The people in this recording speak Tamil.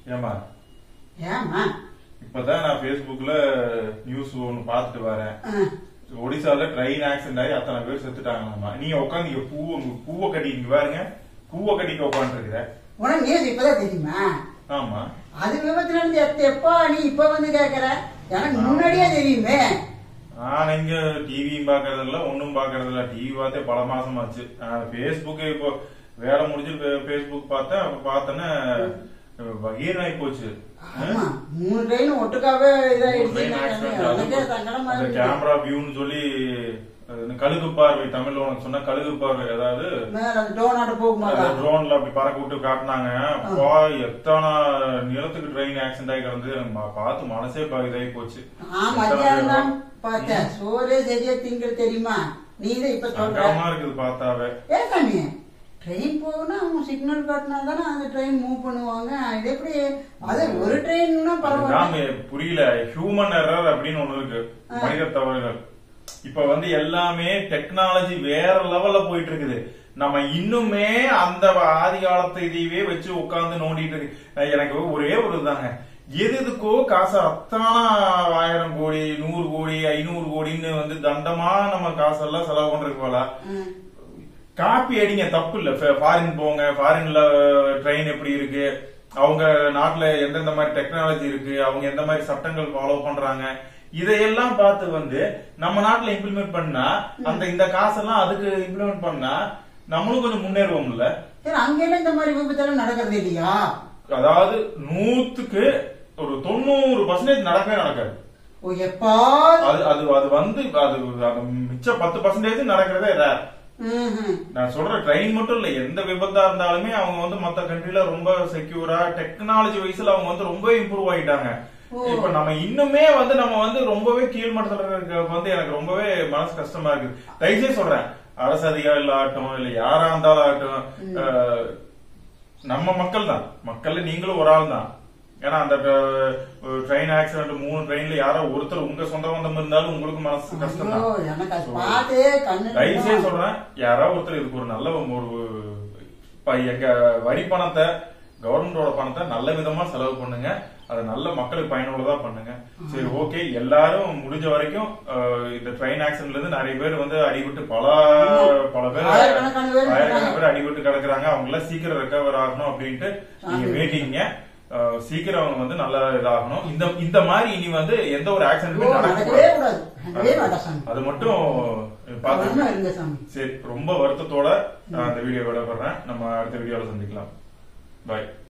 ஏமா ஏமா இப்பதான் நான் Facebookல நியூஸ் ஒன்னு பார்த்துட்டு வரேன் ஆ, ஒடிசால ட்ரெயின் ஆக்சிடென்ட் ஆகி அத்தனை பேர் செத்துட்டாங்களாமா நீ உட்காந்து இங்க பூவை பூவை கட்டிட்டு பாருங்க பூவை கட்டிட்டு உட்காந்துருக்குற உனக்கு நியூஸ் இப்பதான் தெரியுமா ஆமா அது விபத்து நடந்து எத்த- எப்போ நீ இப்ப வந்து கேக்குற எனக்கு முன்னாடியே தெரியுமே நான் இங்க டிவியும் பாக்குறது இல்ல ஒண்ணும் பாக்குறது இல்ல டிவி பார்த்தே பல மாசம் ஆச்சு பேஸ்புக் இப்போ வேலை முடிஞ்சு பேஸ்புக் பார்த்தேன் அப்ப பார்த்தேன்னா பகீரனாய் போச்சு ஆமா மூணு ட்ரெயின் ஒட்டுக்காவே இதாயிடுச்சு Train accident அதுக்கே அது சங்கடமா அந்த இருக்கு கேமரா வியூன்னு சொல்லி அது என்ன கழுகு பார்வை தமிழ்ல உனக்கு சொன்னா கழுகு பார்வை அதாவது மேல அந்த டோனாட்டு போகுமாடா ட்ரோன்ல அப்படி பறக்க விட்டு காட்டினாங்க அப்பா எத்தனை நிலத்துக்கு ட்ரெயின் ஆக்சிடென்ட் ஆகி கிடந்து எனக்கு ம- பார்த்து மனசே ப- இதாகி போச்சு ஆமா எத்தனை மத்தியானம் தான் பேரும் பார்த்தேன் சோறே சரியா திங்கள் தெரியுமா நீ இதை இப்ப சொல்ற சங்கடமா இருக்குது பார்த்தாவே ஏன் சாமி ட்ரெயின் போகுனா அவங்க சிக்னல் காட்டினா தானே அந்த ட்ரெயின் மூவ் பண்ணுவாங்க இது எப்படி அது ஒரு ட்ரெயின்னா பரவாயில்ல அதுதான் புரியல ஹியூமன் எரர் அப்படின்னு ஒண்ணு இருக்கு மனித தவறுகள் இப்ப வந்து எல்லாமே டெக்னாலஜி வேற லெவல்ல போயிட்டு இருக்குது நம்ம இன்னுமே அந்த ஆதி காலத்து இதையவே வச்சு உட்கார்ந்து நோண்டிட்டு இருக்கு அஹ் எனக்கு ஒரே ஒரு தாங்க எது எதுக்கோ காசு அத்தனை ஆயிரம் கோடி நூறு கோடி ஐநூறு கோடின்னு வந்து தண்டமா நம்ம காசெல்லாம் செலவு பண்றதுக்கு போல ம். காப்பி அடிங்க தப்பு இல்ல ஃபாரின் போங்க ஃபாரின்ல ட்ரெயின் எப்படி இருக்கு அவங்க நாட்டுல எந்தெந்த மாதிரி டெக்னாலஜி இருக்கு அவங்க எந்த மாதிரி சட்டங்கள் ஃபாலோ பண்றாங்க இதையெல்லாம் பார்த்து வந்து நம்ம நாட்டுல இம்ப்ளிமெண்ட் பண்ணா அந்த இந்த காசெல்லாம் அதுக்கு இம்ப்ளிமெண்ட் பண்ணா நம்மளும் கொஞ்சம் முன்னேறுவோம்ல சரி அங்கெல்லாம் இந்த மாதிரி விபத்தெல்லாம் நடக்கிறது இல்லையா அதாவது நூத்துக்கு ஒரு தொண்ணூறு பர்சன்டேஜ் நடக்கவே நடக்காது ஓ எப்பாவது அது அது அது வந்து அது அது மிச்ச பத்து பர்சன்டேஜ் நடக்கிறதே ரேர் ம்ஹும். நான் சொல்ற ட்ரெயின் மட்டும் இல்ல எந்த விபத்தா இருந்தாலுமே அவங்க வந்து மத்த கண்ட்ரில ரொம்ப செக்யூரா டெக்னாலஜி வைஸ்ல அவங்க வந்து ரொம்ப இம்ப்ரூவ் ஆயிட்டாங்க ஓ. இப்ப நம்ம இன்னுமே வந்து நம்ம வந்து ரொம்பவே கீழ்மட்டத்துல இருக்க வந்து எனக்கு ரொம்பவே மனசு கஷ்டமா இருக்கு தயவுசெய்து சொல்றேன் அரசு அதிகாரிகள் ஆகட்டும் இல்ல யாரா இருந்தாலும் ஆகட்டும் அஹ், நம்ம மக்கள் தான் மக்கள்ல நீங்களும் ஒரு ஆள் தான் ஏன்னா அந்த ட்ரெயின் ஆக்சிடென்ட் மூணு ட்ரெயின்ல யாரோ ஒருத்தர் உங்க சொந்த பந்தம் இருந்தாலும் உங்களுக்கு மனசு கஷ்டம் ஐயோ தான் எனக்கு அது பார்த்தே கண்ணு தயவுசெய்து சொல்றேன் யாராவது ஒருத்தர் இதுக்கு ஒரு நல்ல ஒரு இப்ப எங்க வரி பணத்தை கவர்மெண்டோட பணத்தை நல்ல விதமா செலவு பண்ணுங்க அதை நல்ல மக்களுக்கு பயனுள்ளதா பண்ணுங்க சரி ஓகே எல்லாரும் முடிஞ்ச வரைக்கும் அஹ், இந்த ட்ரெயின் ஆக்சிடென்ட்ல இருந்து நிறைய பேர் வந்து அடிபட்டு பல பல பேர் ஆயிரக்கணக்கான பேர் ஆயிரக்கணக்கான பேர் அடிபட்டு கிடக்குறாங்க அவங்க எல்லாம் சீக்கிரம் ரெக்கவர் ஆகணும் அப்படின்ட்டு நீங்க வேண்டிங்க அஹ், சீக்கிரம் அவங்க வந்து நல்லா இதாகணும் இந்த இந்த மாதிரி இனி வந்து எந்த ஒரு ஐயோ, ஆக்சிடென்ட்டுமே நடக்கவே நடக்கக்கூடாது கூடாது நடக்கவே வேண்டாம் சாமி அது மட்டும் பாத்து ஒண்ணும் இருங்க சாமி சரி ரொம்ப வருத்தத்தோட நான் இந்த வீடியோ விட போடுறேன் நம்ம அடுத்த வீடியோல சந்திக்கலாம் பாய்